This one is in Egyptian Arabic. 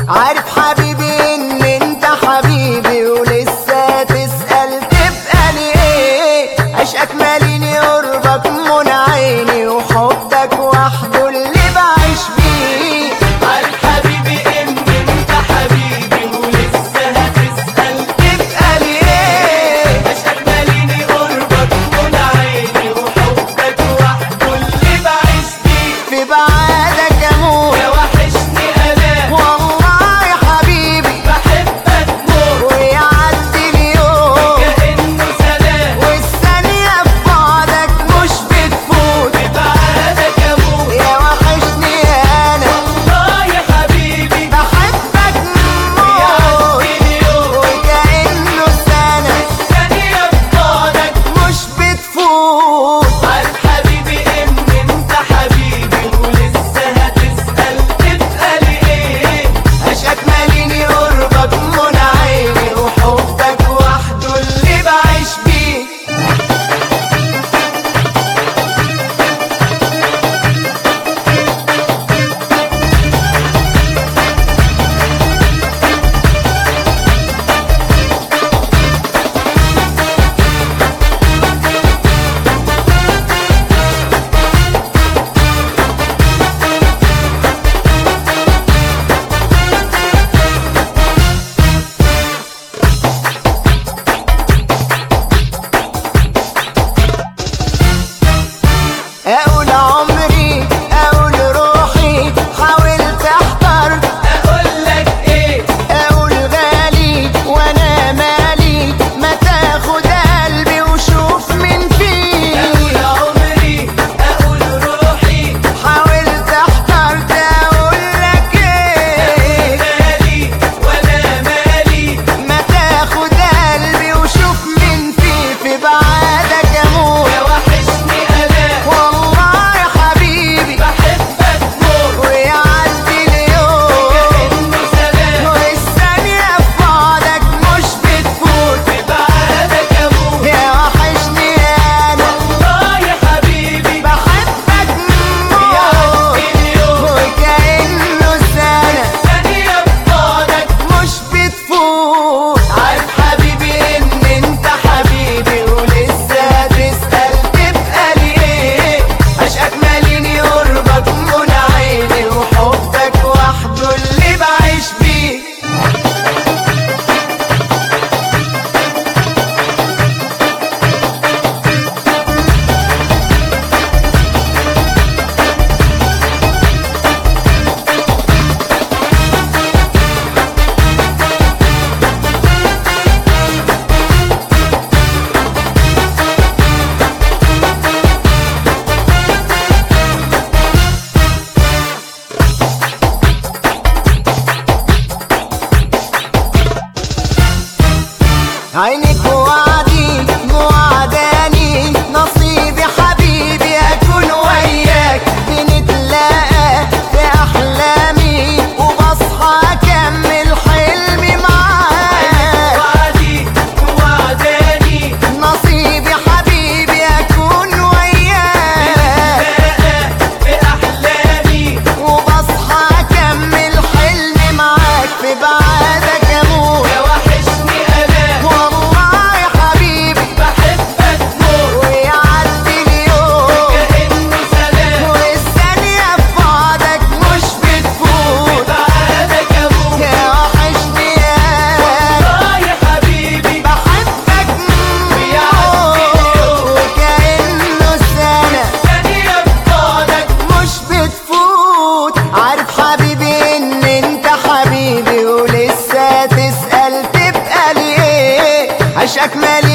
عارف حبيبي ان انت حبيبي ولسه تسأل تبقى لي ايه عشقك ماليني قربك من عيني وحبك وحده اللي بعيش بيه عارف حبيبي ان انت حبيبي ولسه هتسأل تبقى لي ايه عشقك ماليني قربك من عيني وحبك وحده اللي بعيش بيه في بعادك اموت يا وحشني انا والله يا حبيبي بحبك موت ويعدي اليوم كأنه سلام والثانية في بعدك مش بتفوت بعدك اموت يا وحشني انا والله يا حبيبي بحبك موت يعدي اليوم وكأنه سنة ثانية في بعدك مش بتفوت عارف حبيبي ان انت حبيبي ولسه هتسأل تبقى لي ايه عشقك ماليني قربك من عيني وحبك وحده اللي بعيش بيه اقول عمري اقول روحي حاولت احضر اقول لك ايه اقول غالي وانا مالي ما تاخد قلبي وشوف من فيه اقول عمري اقول روحي حاولت احضرت اقول لك ايه مالي وانا مالي ما تاخد قلبي وشوف من فيه في بعادك اموت يا وحشني انا والله يا حبيبي بحبك موت ويعدي اليوم كأنه سلام والثانية في بعدك مش بتفوت بعدك اموت يا وحشني انا والله يا حبيبي بحبك موت يعدي اليوم وكأنه سنة ثانية في بعدك مش بتفوت عارف حبيبي ان انت حبيبي ولسه تسأل تبقى لي ايه عشقك ماليني قربك من عيني وحبك وحده اللي بعيش بيه عينك وعدي موعداني نصيبي حبيبي اكون وياك بنتلاقى في احلامي وبصحى اكمل حلمي معاك وعدي وعداني نصيبي حبيبي اكون وياك في احلامي وبصحى اكمل حلمي معاك في بعادك اموت يا وحشني انا والله يا حبيبي بحبك موت ويعدي اليوم كأنه سلام والثانية في بعدك مش بتفوت بعدك اموت يا وحشني انا اه يا حبيبي بحبك موت وكأنه سنة ثانية في بعدك مش بتفوت عارف حبيبي ان انت حبيبي ولسه تسأل تبقى لي ايه عشقك مالي